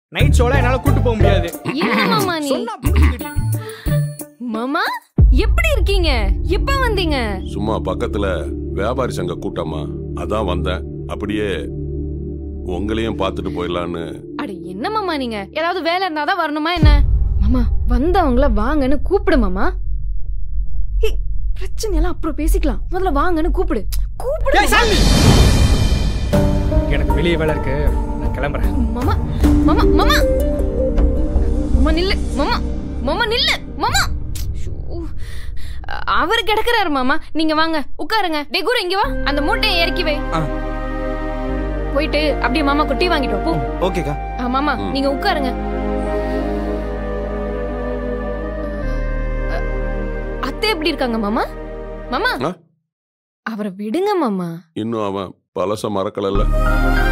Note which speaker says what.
Speaker 1: Night ஷோல என்னால கூட்டு போக முடியாது
Speaker 2: என்ன மாமா நீ
Speaker 1: சொன்னா புரிஞ்சுக்கடி.
Speaker 2: மாமா எப்படி இருக்கீங்க எப்ப வந்தீங்க
Speaker 3: சும்மா பக்கத்துல வியாபாரி சங்க கூட்டமா அதான் வந்தேன் அப்படியே உங்களையும் பார்த்துட்டு போயிடலான்னு
Speaker 2: அட என்ன மாமா நீங்க ஏதாவது வேலை இருந்தாதான் வரணுமா என்ன மாமா வந்தவங்கள வாங்கன்னு கூப்பிடு மாமா ஏய், பிரச்சனை எல்லாம் அப்புறம் பேசிக்கலாம் முதல்ல வாங்கன்னு கூப்பிடு கூப்பிடு
Speaker 1: ஏய், சாமி! எனக்கு வெளியே வேலை இருக்கு நான் கிளம்புறேன்
Speaker 2: மாமா மாமா மாமா மாமா நில்லு மாமா மாமா நில்லு மாமா ஷோ. அவர் கிடக்குறாரு மாமா நீங்க வாங்க உட்காருங்க டே குரு இங்க வா அந்த மூட்டையை இறக்கி வை
Speaker 4: ஆ.
Speaker 2: போயிட்டு அப்படியே மாமா குட்டி வாங்கிட்டு வா, போ
Speaker 4: ஓகேக்கா
Speaker 2: ஆ, மாமா
Speaker 3: ம்.
Speaker 2: நீங்க உட்காருங்க அ, அத்தை எப்படி இருக்காங்க மாமா மாமா
Speaker 3: ஆ?
Speaker 2: அவரை விடுங்க மாமா
Speaker 3: இன்னும் அவன் பழச மறக்கலல்ல